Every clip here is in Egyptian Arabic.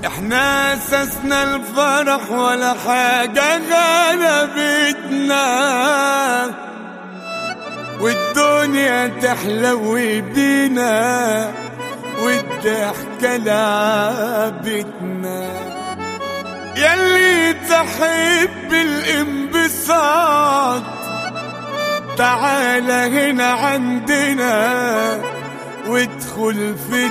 احنا اسسنا الفرح ولا حاجة غلبتنا والدنيا تحلو بينا والضحكة لعبتنا يلي تحب الانبساط تعال هنا عندنا وادخل في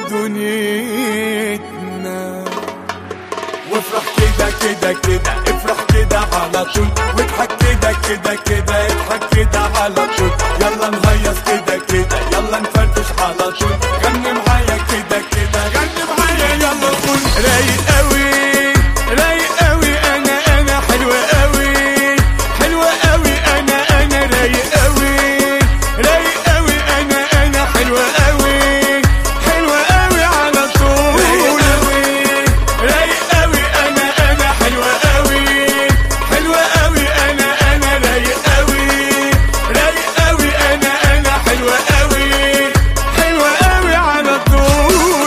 دنيتنا وافرح كده كده كده افرح كده على طول واضحك كده كده كده اضحك كده على طول يلا نهيص كده كده يلا نفرفش على طول غني معايا كده كده غني معايا يلا قول رايق قوي رايق قوي انا انا حلوة قوي حلوة قوي انا انا رايق قوي رايق قوي انا انا حلوة قوي حلوة قوي على طول رايق قوي رايق قوي انا انا حلوة قوي حلوة قوي انا انا رايق قوي رايق قوي انا انا حلوة قوي حلوة قوي على طول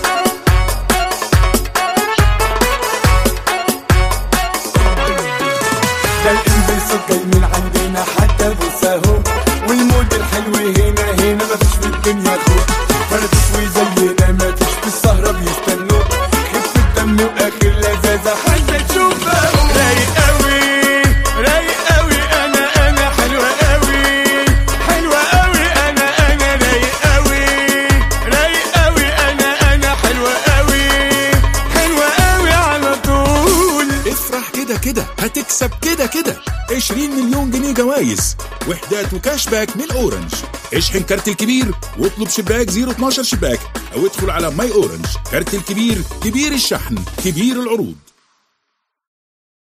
ده الانبساط جاي من عندنا حتى بص اهو والمود الحلو هنا هنا مفيش في الدنيا خوف فرفش وزينا مفيش في السهرة بيستنوا خف الدم واخر لذاذة حاجة تشوفها رايق قوي رايق قوي انا انا حلوة قوي حلوة قوي انا انا رايق قوي رايق قوي انا انا حلوة قوي حلوة قوي على طول افرح كده كده هتكسب كده كده 20 مليون جنيه جوايز وحدات وكاش باك من اورنج اشحن كارت الكبير واطلب شباك 012 شباك او ادخل على ماي اورنج كارت الكبير كبير الشحن كبير العروض